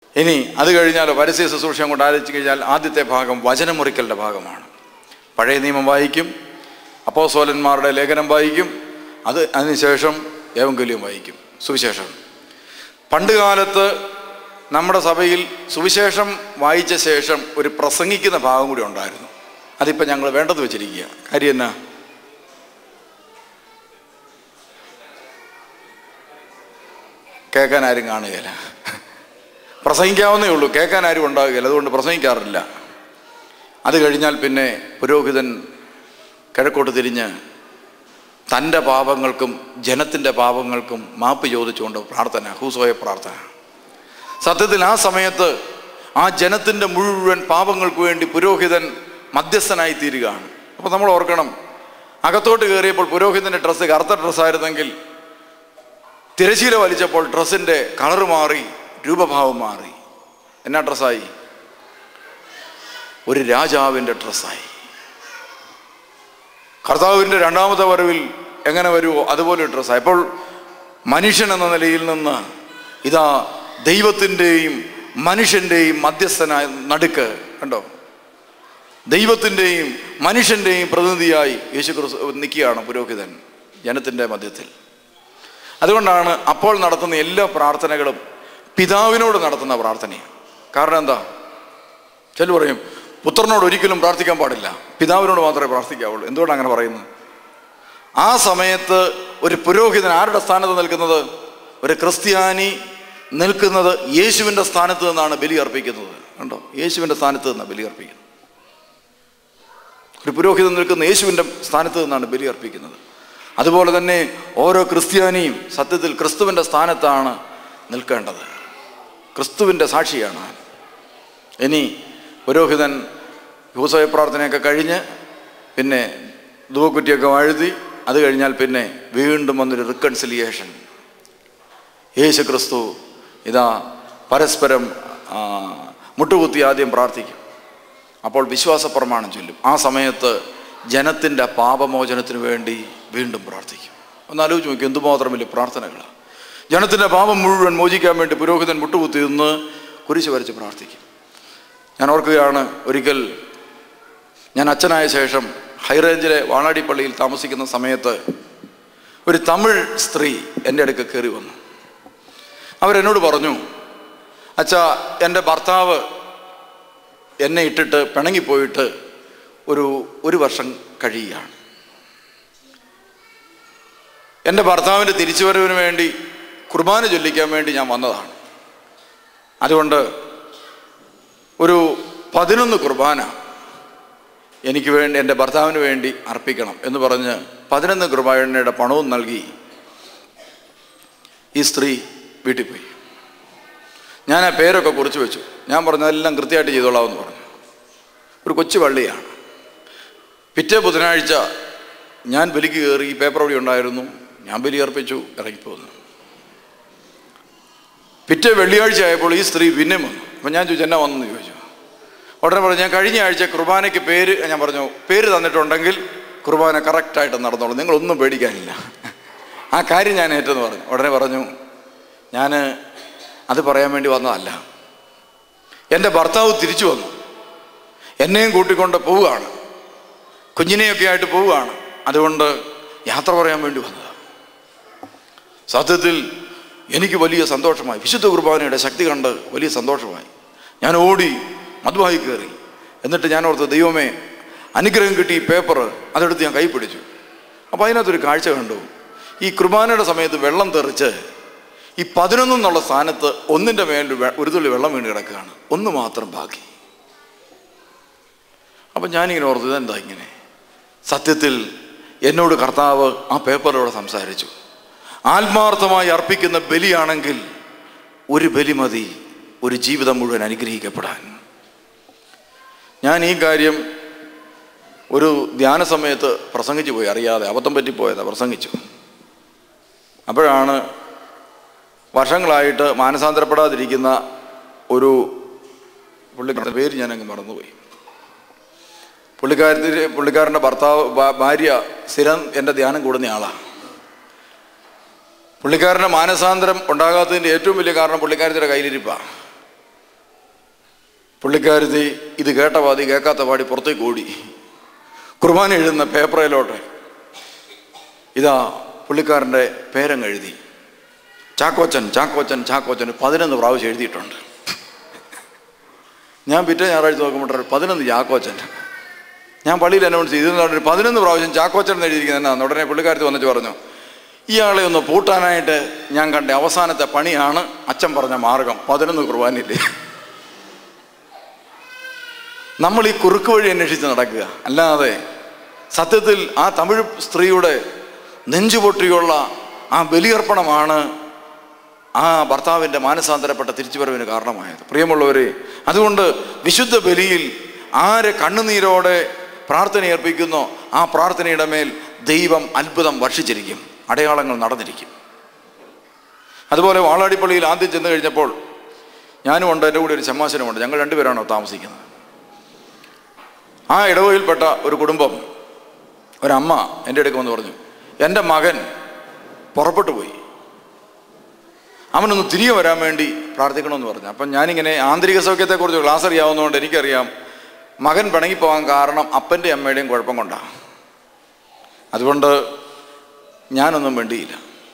ഇനി അത് കഴിഞ്ഞാലോ പരസ്യ ശുശ്രൂഷ കൊണ്ട് ആലോചിച്ച് കഴിഞ്ഞാൽ ആദ്യത്തെ ഭാഗം വചനമുറിക്കലിൻ്റെ ഭാഗമാണ് പഴയ നിയമം വായിക്കും അപ്പോസോലന്മാരുടെ ലേഖനം വായിക്കും അത് അതിനുശേഷം ഏവങ്കല്യം വായിക്കും സുവിശേഷം പണ്ട് കാലത്ത് നമ്മുടെ സഭയിൽ സുവിശേഷം വായിച്ച ശേഷം ഒരു പ്രസംഗിക്കുന്ന ഭാഗം കൂടി ഉണ്ടായിരുന്നു അതിപ്പോൾ ഞങ്ങൾ വേണ്ടത് വെച്ചിരിക്കുക കാര്യം എന്നാ കേൾക്കാൻ ആരും കാണുകയില്ല പ്രസംഗിക്കാവുന്നേ ഉള്ളൂ കേൾക്കാൻ ആരും ഉണ്ടാവുകയില്ല അതുകൊണ്ട് പ്രസംഗിക്കാറില്ല അത് കഴിഞ്ഞാൽ പിന്നെ പുരോഹിതൻ കിഴക്കോട്ട് തിരിഞ്ഞ് തൻ്റെ പാപങ്ങൾക്കും ജനത്തിൻ്റെ പാപങ്ങൾക്കും മാപ്പ് ചോദിച്ചുകൊണ്ട് പ്രാർത്ഥന ഹൂസോയ പ്രാർത്ഥന സത്യത്തിൽ ആ സമയത്ത് ആ ജനത്തിൻ്റെ മുഴുവൻ പാപങ്ങൾക്ക് വേണ്ടി പുരോഹിതൻ മധ്യസ്ഥനായി തീരുകയാണ് അപ്പോൾ നമ്മൾ ഓർക്കണം അകത്തോട്ട് കയറിയപ്പോൾ പുരോഹിതൻ്റെ ഡ്രസ്സ് കറുത്ത ഡ്രസ്സായിരുന്നെങ്കിൽ തിരശീല വലിച്ചപ്പോൾ ഡ്രസ്സിൻ്റെ കളറ് മാറി രൂപഭാവം മാറി എന്നാ ഡ്രസ്സായി ഒരു രാജാവിൻ്റെ ഡ്രസ്സായി കർത്താവിൻ്റെ രണ്ടാമത്തെ വരവിൽ എങ്ങനെ വരുമോ അതുപോലെ ഒരു ഡ്രസ്സായി അപ്പോൾ മനുഷ്യൻ എന്ന നിലയിൽ നിന്ന് ഇതാ ദൈവത്തിൻ്റെയും മനുഷ്യൻ്റെയും മധ്യസ്ഥനായ നടുക്ക് കണ്ടോ ദൈവത്തിൻ്റെയും മനുഷ്യൻ്റെയും പ്രതിനിധിയായി യേശു ക്രിസ്തു നിൽക്കുകയാണ് പുരോഹിതൻ ജനത്തിൻ്റെ മധ്യത്തിൽ അതുകൊണ്ടാണ് അപ്പോൾ നടത്തുന്ന എല്ലാ പ്രാർത്ഥനകളും പിതാവിനോട് നടത്തുന്ന പ്രാർത്ഥനയാണ് കാരണം എന്താ ചില പറയും പുത്രനോട് ഒരിക്കലും പ്രാർത്ഥിക്കാൻ പാടില്ല പിതാവിനോട് മാത്രമേ പ്രാർത്ഥിക്കാവുള്ളൂ എന്തുകൊണ്ടാണ് അങ്ങനെ പറയുന്നത് ആ സമയത്ത് ഒരു പുരോഹിതൻ ആരുടെ സ്ഥാനത്ത് നിൽക്കുന്നത് ഒരു ക്രിസ്ത്യാനി നിൽക്കുന്നത് യേശുവിൻ്റെ സ്ഥാനത്ത് നിന്നാണ് ബലി അർപ്പിക്കുന്നത് കണ്ടോ യേശുവിൻ്റെ സ്ഥാനത്ത് നിന്നാണ് ബലി അർപ്പിക്കുന്നത് ഒരു പുരോഹിതൻ നിൽക്കുന്ന യേശുവിൻ്റെ സ്ഥാനത്ത് നിന്നാണ് ബലി അർപ്പിക്കുന്നത് അതുപോലെ തന്നെ ഓരോ ക്രിസ്ത്യാനിയും സത്യത്തിൽ ക്രിസ്തുവിൻ്റെ സ്ഥാനത്താണ് നിൽക്കേണ്ടത് ക്രിസ്തുവിൻ്റെ സാക്ഷിയാണ് ഇനി പുരോഹിതൻ ഭൂസവ പ്രാർത്ഥനയൊക്കെ കഴിഞ്ഞ് പിന്നെ ധൂക്കുറ്റിയൊക്കെ വാഴ്ത്തി അത് കഴിഞ്ഞാൽ പിന്നെ വീണ്ടും വന്നൊരു റിക്കൺസിലിയേഷൻ യേശു ക്രിസ്തു ഇതാ പരസ്പരം ആ, മുട്ടുകുത്തി ആദ്യം പ്രാർത്ഥിക്കും അപ്പോൾ വിശ്വാസ പ്രമാണം ചൊല്ലും ആ സമയത്ത് ജനത്തിൻ്റെ പാപമോചനത്തിന് വേണ്ടി വീണ്ടും പ്രാർത്ഥിക്കും ഒന്ന് ആലോചിച്ച് നോക്കി എന്തുമാത്രം വലിയ പ്രാർത്ഥനകളാണ് ജനത്തിൻ്റെ പാപം മുഴുവൻ മോചിക്കാൻ വേണ്ടി പുരോഹിതൻ മുട്ടുകുത്തി നിന്ന് കുരിശ് വരച്ച് പ്രാർത്ഥിക്കും ഞാൻ ഓർക്കുകയാണ് ഒരിക്കൽ ഞാൻ അച്ഛനായ ശേഷം ഹൈറേഞ്ചിലെ വാണാടി പള്ളിയിൽ താമസിക്കുന്ന സമയത്ത് ഒരു തമിഴ് സ്ത്രീ എൻ്റെ അടുക്ക കയറി വന്നു അവരെന്നോട് പറഞ്ഞു അച്ഛാ എൻ്റെ ഭർത്താവ് എന്നെ ഇട്ടിട്ട് പിണങ്ങിപ്പോയിട്ട് ഒരു ഒരു വർഷം കഴിയുകയാണ് എൻ്റെ ഭർത്താവിൻ്റെ തിരിച്ചുവരവിന് വേണ്ടി കുർബാന ചൊല്ലിക്കാൻ വേണ്ടി ഞാൻ വന്നതാണ് അതുകൊണ്ട് ഒരു പതിനൊന്ന് കുർബാന എനിക്ക് വേണ്ടി എൻ്റെ ഭർത്താവിന് വേണ്ടി അർപ്പിക്കണം എന്ന് പറഞ്ഞ് പതിനൊന്ന് കുർബാനയുടെ പണവും നൽകി ഈ സ്ത്രീ വീട്ടിൽ പോയി ഞാൻ ആ പേരൊക്കെ കുറിച്ച് വെച്ചു ഞാൻ പറഞ്ഞു അതെല്ലാം കൃത്യമായിട്ട് ചെയ്തോളാമെന്ന് പറഞ്ഞു ഒരു കൊച്ചു പള്ളിയാണ് പിറ്റേ ബുധനാഴ്ച ഞാൻ ബലിക്ക് കയറി ഈ പേപ്പർ അവിടെ ഉണ്ടായിരുന്നു ഞാൻ ബലി അർപ്പിച്ചു ഇറങ്ങിപ്പോന്നു പിറ്റേ വെള്ളിയാഴ്ച ആയപ്പോൾ ഈ സ്ത്രീ പിന്നെ വന്നു അപ്പം ഞാൻ ചോദിച്ചു എന്നാ വന്നെന്ന് ചോദിച്ചു ഉടനെ പറഞ്ഞു ഞാൻ കഴിഞ്ഞ ആഴ്ച കുർബാനയ്ക്ക് പേര് ഞാൻ പറഞ്ഞു പേര് തന്നിട്ടുണ്ടെങ്കിൽ കുർബാന കറക്റ്റായിട്ട് നടന്നോളൂ നിങ്ങളൊന്നും പേടിക്കാനില്ല ആ കാര്യം ഞാൻ ഏറ്റെന്ന് പറഞ്ഞു ഉടനെ പറഞ്ഞു ഞാൻ അത് പറയാൻ വേണ്ടി വന്നതല്ല എൻ്റെ ഭർത്താവ് തിരിച്ചു വന്നു എന്നെയും കൂട്ടിക്കൊണ്ട് പോവുകയാണ് കുഞ്ഞിനെയൊക്കെ ആയിട്ട് പോവുകയാണ് അതുകൊണ്ട് യാത്ര പറയാൻ വേണ്ടി വന്നതാണ് സത്യത്തിൽ എനിക്ക് വലിയ സന്തോഷമായി വിശുദ്ധ കുർബാനയുടെ ശക്തി കണ്ട് വലിയ സന്തോഷമായി ഞാൻ ഓടി മധുവായി കയറി എന്നിട്ട് ഞാൻ ഓർത്ത് ദൈവമേ അനുഗ്രഹം കിട്ടി ഈ പേപ്പർ അതെടുത്ത് ഞാൻ കൈ പിടിച്ചു അപ്പോൾ അതിനകത്തൊരു കാഴ്ച കണ്ടു ഈ കുർബാനയുടെ സമയത്ത് വെള്ളം തെറിച്ച് ഈ പതിനൊന്നെന്നുള്ള സ്ഥാനത്ത് ഒന്നിൻ്റെ മേൽ വെ- ഒരു തുള്ളി വെള്ളം വീണ് കിടക്കുകയാണ് ഒന്ന് മാത്രം ബാക്കി അപ്പം ഞാനിങ്ങനെ ഓർത്തത് എന്താ ഇങ്ങനെ സത്യത്തിൽ എന്നോട് കർത്താവ് ആ പേപ്പറിലൂടെ സംസാരിച്ചു ആത്മാർത്ഥമായി അർപ്പിക്കുന്ന ബലിയാണെങ്കിൽ ഒരു ബലി മതി ഒരു ജീവിതം മുഴുവൻ അനുഗ്രഹിക്കപ്പെടാൻ ഞാൻ ഈ കാര്യം ഒരു ധ്യാന സമയത്ത് പ്രസംഗിച്ചു പോയി അറിയാതെ അബദ്ധം പറ്റിപ്പോയതാ പ്രസംഗിച്ചു അപ്പോഴാണ് വർഷങ്ങളായിട്ട് മാനസാന്തരപ്പെടാതിരിക്കുന്ന ഒരു പുള്ളിക്കാരുടെ പേര് ഞാനങ്ങ് മറന്നുപോയി പുള്ളിക്കാരത്തി പുള്ളിക്കാരൻ്റെ ഭർത്താവ് ഭാ- ഭാര്യ സ്ഥിരം എൻ്റെ ധ്യാനം കൂടുന്ന ആളാണ് പുള്ളിക്കാരൻ്റെ മാനസാന്തരം ഉണ്ടാകാത്തതിൻ്റെ ഏറ്റവും വലിയ കാരണം പുള്ളിക്കാരത്തിയുടെ കയ്യിലിരിപ്പാണ് പുള്ളിക്കാരുതി ഇത് കേട്ട പാതി കേൾക്കാത്ത പാടി പുറത്തേക്ക് ഓടി കുർബാന എഴുതുന്ന പേപ്പറിലോട്ട് ഇതാ പുള്ളിക്കാരൻ്റെ പേരങ്ങ് എഴുതി ചാക്കോച്ചൻ ചാക്കോച്ചൻ ചാക്കോച്ചൻ പതിനൊന്ന് പ്രാവശ്യം എഴുതിയിട്ടുണ്ട് ഞാൻ പിറ്റേ ഞായറാഴ്ച നോക്കുമ്പോൾ പതിനൊന്ന് ചാക്കോച്ചൻ ഞാൻ പള്ളിയിൽ അനൗൺസ് ചെയ്തു ഇതെന്താണ് പതിനൊന്ന് പ്രാവശ്യം ചാക്കോച്ചൻ എന്ന് എഴുതിയിരിക്കുന്നത് എന്നാണ് ഉടനെ പുള്ളിക്കാരത്ത് വന്നിട്ട് പറഞ്ഞു ഇയാളെ ഒന്ന് പൂട്ടാനായിട്ട് ഞാൻ കണ്ട അവസാനത്തെ പണിയാണ് അച്ഛൻ പറഞ്ഞ മാർഗം പതിനൊന്ന് കുർബാനില്ലേ നമ്മൾ ഈ കുറുക്ക് വഴി അന്വേഷിച്ച് നടക്കുക അല്ലാതെ സത്യത്തിൽ ആ തമിഴ് സ്ത്രീയുടെ നെഞ്ചുപൊട്ടിയുള്ള ആ ബലിയർപ്പണമാണ് ആ ഭർത്താവിൻ്റെ മാനസാന്തരപ്പെട്ട തിരിച്ചുവരവിന് കാരണമായത് പ്രിയമുള്ളവരെ അതുകൊണ്ട് വിശുദ്ധ ബലിയിൽ ആര് കണ്ണുനീരോടെ പ്രാർത്ഥന അർപ്പിക്കുന്നോ ആ പ്രാർത്ഥനയുടെ മേൽ ദൈവം അത്ഭുതം വർഷിച്ചിരിക്കും അടയാളങ്ങൾ നടന്നിരിക്കും അതുപോലെ വാളാടിപ്പള്ളിയിൽ ആദ്യം ചെന്ന് കഴിഞ്ഞപ്പോൾ ഞാനും ഉണ്ട് എൻ്റെ കൂടെ ഒരു ചമ്മാശനുമുണ്ട് ഞങ്ങൾ രണ്ടുപേരാണോ താമസിക്കുന്നത് ആ ഇടവയിൽപ്പെട്ട ഒരു കുടുംബം ഒരമ്മ എൻ്റെ അടുക്ക് വന്ന് പറഞ്ഞു എൻ്റെ മകൻ പുറപ്പെട്ടു പോയി അവനൊന്ന് തിരികെ വരാൻ വേണ്ടി പ്രാർത്ഥിക്കണമെന്ന് പറഞ്ഞു അപ്പം ഞാനിങ്ങനെ ആന്തരിക സൗഖ്യത്തെക്കുറിച്ച് ക്ലാസ് അറിയാവുന്നതുകൊണ്ട് എനിക്കറിയാം മകൻ പിണങ്ങിപ്പോകാൻ കാരണം അപ്പൻ്റെ അമ്മയുടെയും കുഴപ്പം കൊണ്ടാണ് അതുകൊണ്ട് ഞാനൊന്നും വേണ്ടിയില്ല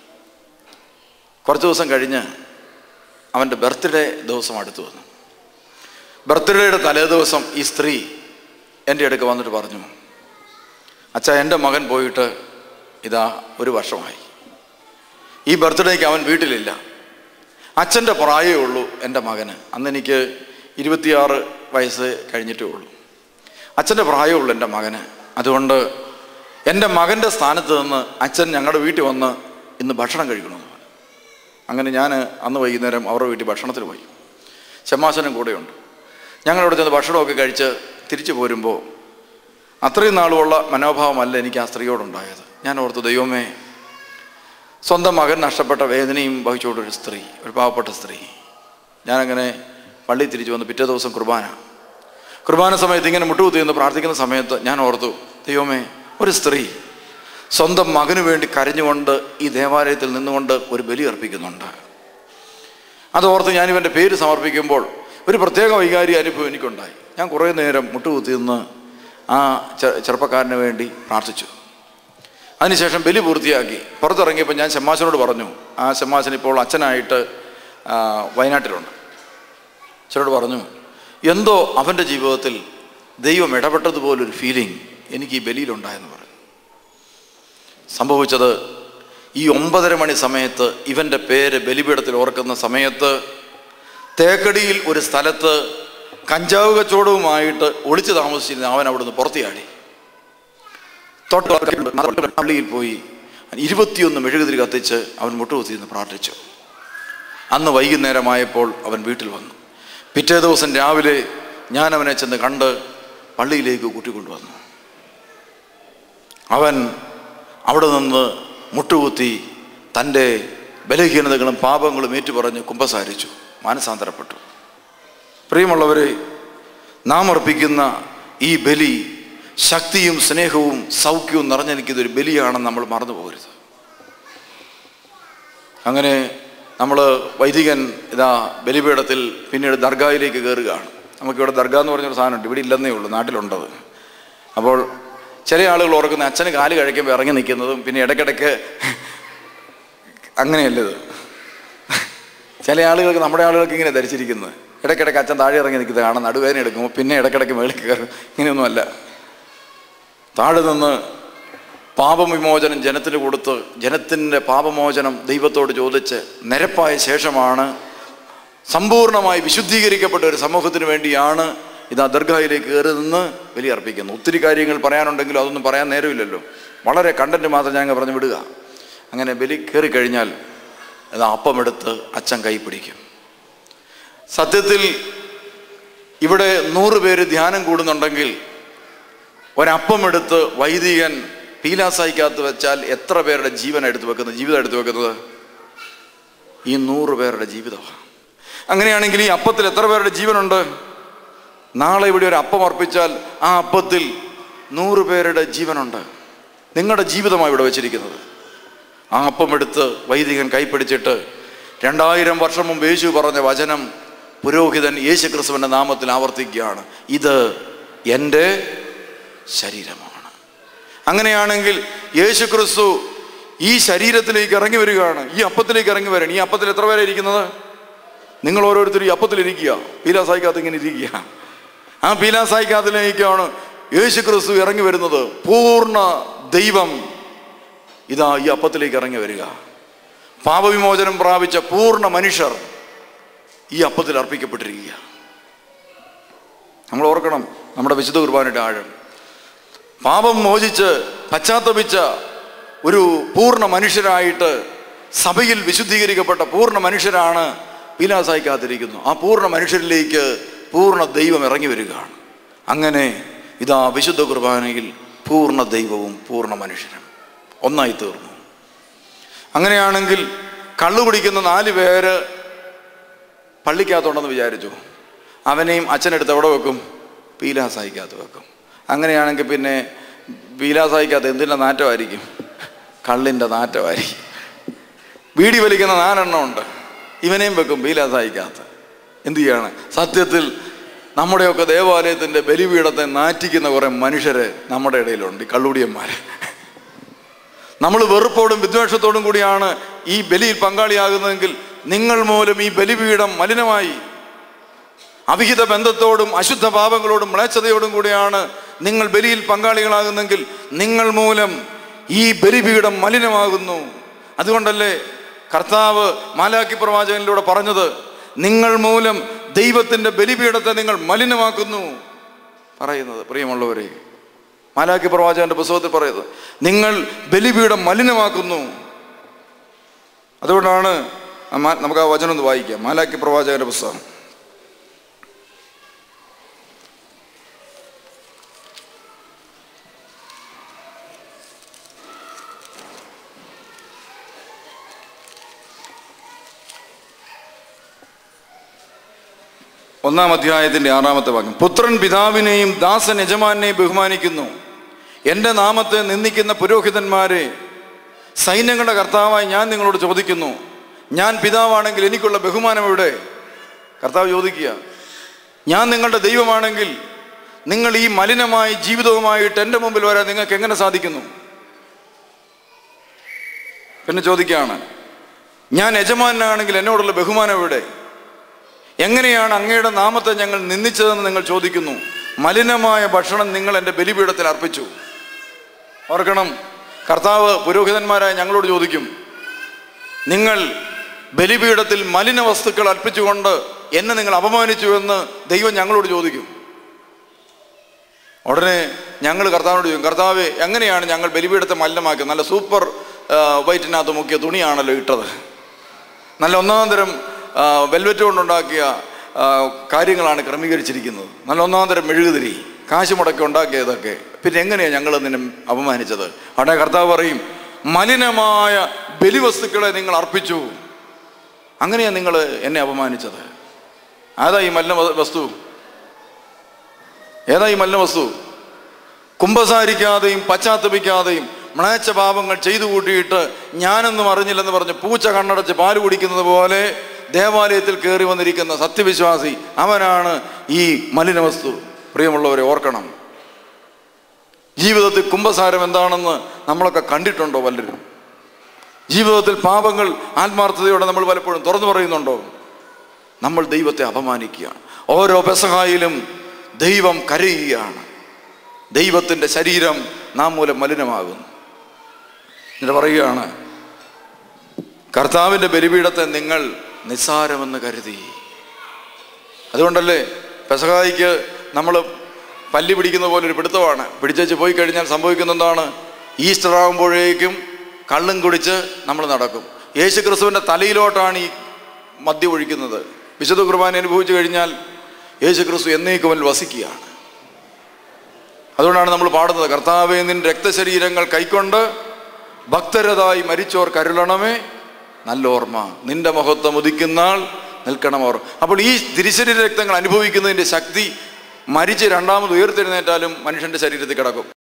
കുറച്ച് ദിവസം കഴിഞ്ഞ് അവൻ്റെ ബർത്ത്ഡേ ദിവസം അടുത്ത് വന്നു ബർത്ത്ഡേയുടെ തലേ ദിവസം ഈ സ്ത്രീ എൻ്റെ അടുക്ക് വന്നിട്ട് പറഞ്ഞു അച്ഛാ എൻ്റെ മകൻ പോയിട്ട് ഇതാ ഒരു വർഷമായി ഈ ബർത്ത്ഡേക്ക് അവൻ വീട്ടിലില്ല അച്ഛൻ്റെ പ്രായമേ ഉള്ളൂ എൻ്റെ മകന് അന്ന് എനിക്ക് ഇരുപത്തിയാറ് വയസ്സ് കഴിഞ്ഞിട്ടേ ഉള്ളൂ അച്ഛൻ്റെ പ്രായമേ ഉള്ളൂ എൻ്റെ മകന് അതുകൊണ്ട് എൻ്റെ മകൻ്റെ സ്ഥാനത്ത് നിന്ന് അച്ഛൻ ഞങ്ങളുടെ വീട്ടിൽ വന്ന് ഇന്ന് ഭക്ഷണം കഴിക്കണമെന്ന് പറഞ്ഞു അങ്ങനെ ഞാൻ അന്ന് വൈകുന്നേരം അവരുടെ വീട്ടിൽ ഭക്ഷണത്തിന് പോയി ശമാശനം കൂടെയുണ്ട് ഞങ്ങളവിടെ ചെന്ന് ഭക്ഷണമൊക്കെ കഴിച്ച് തിരിച്ചു പോരുമ്പോൾ അത്രയും നാളുമുള്ള മനോഭാവമല്ല എനിക്ക് ആ സ്ത്രീയോടുണ്ടായത് ഞാൻ ഓർത്തു ദൈവമേ സ്വന്തം മകൻ നഷ്ടപ്പെട്ട വേദനയും വഹിച്ചുകൊണ്ടൊരു സ്ത്രീ ഒരു പാവപ്പെട്ട സ്ത്രീ ഞാനങ്ങനെ പള്ളി തിരിച്ചു വന്ന് പിറ്റേ ദിവസം കുർബാന കുർബാന സമയത്ത് ഇങ്ങനെ മുട്ടുകുത്തി എന്ന് പ്രാർത്ഥിക്കുന്ന സമയത്ത് ഞാൻ ഓർത്തു ദൈവമേ ഒരു സ്ത്രീ സ്വന്തം മകനു വേണ്ടി കരഞ്ഞുകൊണ്ട് ഈ ദേവാലയത്തിൽ നിന്നുകൊണ്ട് ഒരു ബലി അർപ്പിക്കുന്നുണ്ട് അത് ഓർത്ത് ഞാൻ ഇവൻ്റെ പേര് സമർപ്പിക്കുമ്പോൾ ഒരു പ്രത്യേക വൈകാരിക അനുഭവം എനിക്കുണ്ടായി ഞാൻ കുറേ നേരം മുട്ടുകുത്തി നിന്ന് ആ ചെ- ചെറുപ്പക്കാരന് വേണ്ടി പ്രാർത്ഥിച്ചു അതിനുശേഷം ബലി പൂർത്തിയാക്കി പുറത്തിറങ്ങിയപ്പോൾ ഞാൻ ശമ്മാശനോട് പറഞ്ഞു ആ ശമ്മാശൻ ഇപ്പോൾ അച്ഛനായിട്ട് ആ, വയനാട്ടിലുണ്ട് അച്ഛനോട് പറഞ്ഞു എന്തോ അവൻ്റെ ജീവിതത്തിൽ ദൈവം ഇടപെട്ടതുപോലൊരു ഫീലിംഗ് എനിക്ക് ഈ ബലിയിലുണ്ടായെന്ന് പറഞ്ഞു സംഭവിച്ചത് ഈ ഒമ്പതര മണി സമയത്ത് ഇവൻ്റെ പേര് ബലിപീഠത്തിൽ ഓർക്കുന്ന സമയത്ത് തേക്കടിയിൽ ഒരു സ്ഥലത്ത് കഞ്ചാവ് കച്ചവടവുമായിട്ട് ഒളിച്ചു താമസിച്ചിരുന്ന അവൻ അവിടുന്ന് പുറത്തിയാടി തൊട്ട് പള്ളിയിൽ പോയി ഇരുപത്തിയൊന്ന് മെഴുകുതിരി കത്തിച്ച് അവൻ മുട്ടുകുത്തിയിരുന്ന് പ്രാർത്ഥിച്ചു അന്ന് വൈകുന്നേരമായപ്പോൾ അവൻ വീട്ടിൽ വന്നു പിറ്റേ ദിവസം രാവിലെ ഞാൻ അവനെ ചെന്ന് കണ്ട് പള്ളിയിലേക്ക് കൂട്ടിക്കൊണ്ടുവന്നു അവൻ അവിടെ നിന്ന് മുട്ടുകുത്തി തൻ്റെ ബലഹീനതകളും പാപങ്ങളും ഏറ്റുപറഞ്ഞ് കുമ്പസാരിച്ചു മാനസാന്തരപ്പെട്ടു പ്രിയമുള്ളവരെ നാം അർപ്പിക്കുന്ന ഈ ബലി ശക്തിയും സ്നേഹവും സൗഖ്യവും നിറഞ്ഞിരിക്കുന്ന ഒരു ബലിയാണെന്ന് നമ്മൾ മറന്നു പോകരുത് അങ്ങനെ നമ്മൾ വൈദികൻ ഇതാ ബലിപീഠത്തിൽ പിന്നീട് ദർഗായിലേക്ക് കയറുകയാണ് നമുക്കിവിടെ ദർഗ എന്ന് പറഞ്ഞൊരു സാധനമുണ്ട് ഇവിടെ ഇല്ലെന്നേ ഉള്ളൂ നാട്ടിലുണ്ടത് അപ്പോൾ ചില ആളുകൾ ഓർക്കുന്ന അച്ഛന് കാല് കഴിക്കുമ്പോൾ ഇറങ്ങി നിൽക്കുന്നതും പിന്നെ ഇടയ്ക്കിടയ്ക്ക് അങ്ങനെയല്ലത് ചില ആളുകൾക്ക് നമ്മുടെ ആളുകൾക്ക് ഇങ്ങനെ ധരിച്ചിരിക്കുന്നത് ഇടയ്ക്കിടയ്ക്ക് അച്ഛൻ താഴെ ഇറങ്ങി നിൽക്കുന്നത് കാണാൻ നടുവേദന എടുക്കുമ്പോൾ പിന്നെ ഇടയ്ക്കിടയ്ക്ക് മേളിൽ കയറും ഇങ്ങനെയൊന്നുമല്ല താഴെ നിന്ന് പാപവിമോചനം ജനത്തിന് കൊടുത്ത് ജനത്തിൻ്റെ പാപമോചനം ദൈവത്തോട് ചോദിച്ച് നിരപ്പായ ശേഷമാണ് സമ്പൂർണ്ണമായി വിശുദ്ധീകരിക്കപ്പെട്ട ഒരു സമൂഹത്തിന് വേണ്ടിയാണ് ഇത് ദർഗായിലേക്ക് കയറി നിന്ന് ബലിയർപ്പിക്കുന്നു ഒത്തിരി കാര്യങ്ങൾ പറയാനുണ്ടെങ്കിലും അതൊന്നും പറയാൻ നേരമില്ലല്ലോ വളരെ കണ്ടന്റ് മാത്രം ഞാൻ അങ്ങ് പറഞ്ഞു വിടുക അങ്ങനെ ബലി കയറി കഴിഞ്ഞാൽ ഇത് അപ്പമെടുത്ത് അച്ഛൻ കൈ പിടിക്കും സത്യത്തിൽ ഇവിടെ നൂറ് പേര് ധ്യാനം കൂടുന്നുണ്ടെങ്കിൽ ഒരപ്പം എടുത്ത് വൈദികൻ പീലാസായിക്കകത്ത് വെച്ചാൽ എത്ര പേരുടെ ജീവൻ എടുത്തു വെക്കുന്നത് ജീവിതം എടുത്തു വെക്കുന്നത് ഈ നൂറ് പേരുടെ ജീവിതമാണ് അങ്ങനെയാണെങ്കിൽ ഈ അപ്പത്തിൽ എത്ര പേരുടെ ജീവനുണ്ട് നാളെ ഇവിടെ ഒരു അപ്പം അർപ്പിച്ചാൽ ആ അപ്പത്തിൽ നൂറ് പേരുടെ ജീവനുണ്ട് നിങ്ങളുടെ ജീവിതമാണ് ഇവിടെ വെച്ചിരിക്കുന്നത് ആ അപ്പം എടുത്ത് വൈദികൻ കൈപ്പിടിച്ചിട്ട് രണ്ടായിരം വർഷം മുമ്പ് യേശു പറഞ്ഞ വചനം പുരോഹിതൻ യേശു ക്രിസ്തുവിൻ്റെ നാമത്തിൽ ആവർത്തിക്കുകയാണ് ഇത് എൻ്റെ ശരീരമാണ് അങ്ങനെയാണെങ്കിൽ യേശു ക്രിസ്തു ഈ ശരീരത്തിലേക്ക് ഇറങ്ങി വരികയാണ് ഈ അപ്പത്തിലേക്ക് ഇറങ്ങി വരികയാണ് ഈ അപ്പത്തിൽ എത്ര പേരെ ഇരിക്കുന്നത് നിങ്ങൾ ഓരോരുത്തരും ഈ അപ്പത്തിലിരിക്കുക പീലാസായിക്കകത്ത് ഇങ്ങനെ ഇരിക്കുക ആ പീലാസായിക്കകത്തിലേക്കാണ് യേശു ക്രിസ്തു ഇറങ്ങി വരുന്നത് പൂർണ്ണ ദൈവം ഇതാ ഈ അപ്പത്തിലേക്ക് ഇറങ്ങി വരിക പാപവിമോചനം പ്രാപിച്ച പൂർണ്ണ മനുഷ്യർ ഈ അപ്പത്തിൽ അർപ്പിക്കപ്പെട്ടിരിക്കുക നമ്മൾ ഓർക്കണം നമ്മുടെ വിശുദ്ധ കുർബാനയുടെ ആഴം പാപം മോചിച്ച് പശ്ചാത്തപിച്ച ഒരു പൂർണ്ണ മനുഷ്യരായിട്ട് സഭയിൽ വിശുദ്ധീകരിക്കപ്പെട്ട പൂർണ്ണ മനുഷ്യരാണ് പീലാസായി കാത്തിരിക്കുന്നു ആ പൂർണ്ണ മനുഷ്യരിലേക്ക് പൂർണ്ണ ദൈവം ഇറങ്ങി വരികയാണ് അങ്ങനെ ഇതാ വിശുദ്ധ കുർബാനയിൽ പൂർണ്ണ ദൈവവും പൂർണ്ണ മനുഷ്യനും ഒന്നായി തീർന്നു അങ്ങനെയാണെങ്കിൽ കള്ളു കുടിക്കുന്ന നാല് പേര് പള്ളിക്കകത്തുണ്ടെന്ന് വിചാരിച്ചു അവനെയും അച്ഛനെടുത്ത് എവിടെ വെക്കും പീലാസായിക്കകത്ത് വെക്കും അങ്ങനെയാണെങ്കിൽ പിന്നെ പീലാസായിക്കകത്ത് എന്തിൻ്റെ നാറ്റമായിരിക്കും കള്ളിൻ്റെ നാറ്റമായിരിക്കും വീടി വലിക്കുന്ന നാലെണ്ണം ഉണ്ട് ഇവനെയും വെക്കും പീലാസായിക്കകത്ത് എന്ത് ചെയ്യാണ് സത്യത്തിൽ നമ്മുടെയൊക്കെ ദേവാലയത്തിൻ്റെ ബലിപീഠത്തെ നാറ്റിക്കുന്ന കുറേ മനുഷ്യര് നമ്മുടെ ഇടയിലുണ്ട് ഈ കള്ളുടിയന്മാർ നമ്മൾ വെറുപ്പോടും വിദ്വേഷത്തോടും കൂടിയാണ് ഈ ബലിയിൽ പങ്കാളിയാകുന്നതെങ്കിൽ നിങ്ങൾ മൂലം ഈ ബലിപീഠം മലിനമായി അവിഹിത ബന്ധത്തോടും അശുദ്ധ പാപങ്ങളോടും മ്ലേച്ഛതയോടും കൂടിയാണ് നിങ്ങൾ ബലിയിൽ പങ്കാളികളാകുന്നെങ്കിൽ നിങ്ങൾ മൂലം ഈ ബലിപീഠം മലിനമാകുന്നു അതുകൊണ്ടല്ലേ കർത്താവ് മാലാക്കി പ്രവാചകനിലൂടെ പറഞ്ഞത് നിങ്ങൾ മൂലം ദൈവത്തിൻ്റെ ബലിപീഠത്തെ നിങ്ങൾ മലിനമാക്കുന്നു പറയുന്നത് പ്രിയമുള്ളവരെ മാലാക്കി പ്രവാചകന്റെ പുസ്തകത്തിൽ പറയുന്നത് നിങ്ങൾ ബലിപീഠം മലിനമാക്കുന്നു അതുകൊണ്ടാണ് ആ മാ- നമുക്ക് ആ വചനം ഒന്ന് വായിക്കാം മാലാക്കി പ്രവാചകന്റെ പുസ്തകം ഒന്നാം അധ്യായത്തിന്റെ ആറാമത്തെ വാക്യം പുത്രൻ പിതാവിനെയും ദാസൻ യജമാനെയും ബഹുമാനിക്കുന്നു എൻ്റെ നാമത്തെ നിന്ദിക്കുന്ന പുരോഹിതന്മാരെ സൈന്യങ്ങളുടെ കർത്താവായി ഞാൻ നിങ്ങളോട് ചോദിക്കുന്നു ഞാൻ പിതാവാണെങ്കിൽ എനിക്കുള്ള ബഹുമാനം എവിടെ കർത്താവ് ചോദിക്കുക ഞാൻ നിങ്ങളുടെ ദൈവമാണെങ്കിൽ നിങ്ങൾ ഈ മലിനമായ ജീവിതവുമായിട്ട് എൻ്റെ മുമ്പിൽ വരാൻ നിങ്ങൾക്ക് എങ്ങനെ സാധിക്കുന്നു പിന്നെ ചോദിക്കുകയാണ് ഞാൻ യജമാനാണെങ്കിൽ എന്നോടുള്ള ബഹുമാനം എവിടെ എങ്ങനെയാണ് അങ്ങയുടെ നാമത്തെ ഞങ്ങൾ നിന്ദിച്ചതെന്ന് നിങ്ങൾ ചോദിക്കുന്നു മലിനമായ ഭക്ഷണം നിങ്ങൾ എൻ്റെ ബലിപീഠത്തിൽ അർപ്പിച്ചു ഓർക്കണം കർത്താവ് പുരോഹിതന്മാരായ ഞങ്ങളോട് ചോദിക്കും നിങ്ങൾ ബലിപീഠത്തിൽ മലിന വസ്തുക്കൾ അർപ്പിച്ചുകൊണ്ട് എന്നെ നിങ്ങൾ അപമാനിച്ചു എന്ന് ദൈവം ഞങ്ങളോട് ചോദിക്കും ഉടനെ ഞങ്ങൾ കർത്താവിനോട് ചോദിക്കും കർത്താവ് എങ്ങനെയാണ് ഞങ്ങൾ ബലിപീഠത്തെ മലിനമാക്കിയത് നല്ല സൂപ്പർ ആ, വൈറ്റിനകത്ത് മുക്കിയ തുണിയാണല്ലോ ഇട്ടത് നല്ല ഒന്നാം തരം ആ, വെൽവെറ്റ് കൊണ്ടുണ്ടാക്കിയ ആ, കാര്യങ്ങളാണ് ക്രമീകരിച്ചിരിക്കുന്നത് നല്ല ഒന്നാം തരം മെഴുകുതിരി കാശ് മുടക്കി ഉണ്ടാക്കിയതൊക്കെ പിന്നെ എങ്ങനെയാണ് ഞങ്ങൾ നിന്നെ അപമാനിച്ചത് അവിടെ കർത്താവ് പറയും മലിനമായ ബലിവസ്തുക്കളെ നിങ്ങൾ അർപ്പിച്ചു അങ്ങനെയാണ് നിങ്ങൾ എന്നെ അപമാനിച്ചത് ഏതാ ഈ മലിന വ- വസ്തു ഏതാ ഈ മലിന വസ്തു കുമ്പസാരിക്കാതെയും പശ്ചാത്തപിക്കാതെയും മ്ലേച്ഛ പാപങ്ങൾ ചെയ്തു കൂട്ടിയിട്ട് ഞാനൊന്നും അറിഞ്ഞില്ലെന്ന് പറഞ്ഞ് പൂച്ച കണ്ണടച്ച് പാല് കുടിക്കുന്നത് പോലെ ദേവാലയത്തിൽ കയറി വന്നിരിക്കുന്ന സത്യവിശ്വാസി അവനാണ് ഈ മലിന വസ്തു പ്രിയമുള്ളവരെ ഓർക്കണം ജീവിതത്തിൽ കുംഭസാരം എന്താണെന്ന് നമ്മളൊക്കെ കണ്ടിട്ടുണ്ടോ പലരും ജീവിതത്തിൽ പാപങ്ങൾ ആത്മാർത്ഥതയോടെ നമ്മൾ പലപ്പോഴും തുറന്നു പറയുന്നുണ്ടോ നമ്മൾ ദൈവത്തെ അപമാനിക്കുകയാണ് ഓരോ പെസഹായിലും ദൈവം കരയുകയാണ് ദൈവത്തിൻ്റെ ശരീരം നാം മൂലം മലിനമാകുന്നു എന്നിട്ട് പറയുകയാണ് കർത്താവിൻ്റെ ബലിപീഠത്തെ നിങ്ങൾ നിസ്സാരമെന്ന് കരുതി അതുകൊണ്ടല്ലേ പെസഹായിക്ക് നമ്മൾ പല്ലി പിടിക്കുന്ന പോലെ ഒരു പിടുത്തമാണ് പിടിച്ചേച്ച് പോയി കഴിഞ്ഞാൽ സംഭവിക്കുന്ന എന്താണ് ഈസ്റ്റർ ആകുമ്പോഴേക്കും കള്ളും കുടിച്ച് നമ്മൾ നടക്കും യേശു ക്രിസ്തുവിൻ്റെ തലയിലോട്ടാണ് ഈ മദ്യം ഒഴിക്കുന്നത് വിശുദ്ധ കുർബാന അനുഭവിച്ചു കഴിഞ്ഞാൽ യേശു ക്രിസ്തു എന്നേക്കുമൽ വസിക്കുകയാണ് അതുകൊണ്ടാണ് നമ്മൾ പാടുന്നത് കർത്താവെ നിൻ രക്തശരീരങ്ങൾ കൈക്കൊണ്ട് ഭക്തരതായി മരിച്ചോർ കരുളണമേ നല്ല ഓർമ്മ നിന്റെ മഹത്വം ഉദിക്കുന്നാൾ നിൽക്കണം ഓർ അപ്പോൾ ഈ തിരിശരീര രക്തങ്ങൾ അനുഭവിക്കുന്നതിൻ്റെ ശക്തി മരിച്ച് രണ്ടാമത് ഉയർത്തെഴുന്നേറ്റാലും മനുഷ്യൻ്റെ ശരീരത്തിൽ കിടക്കും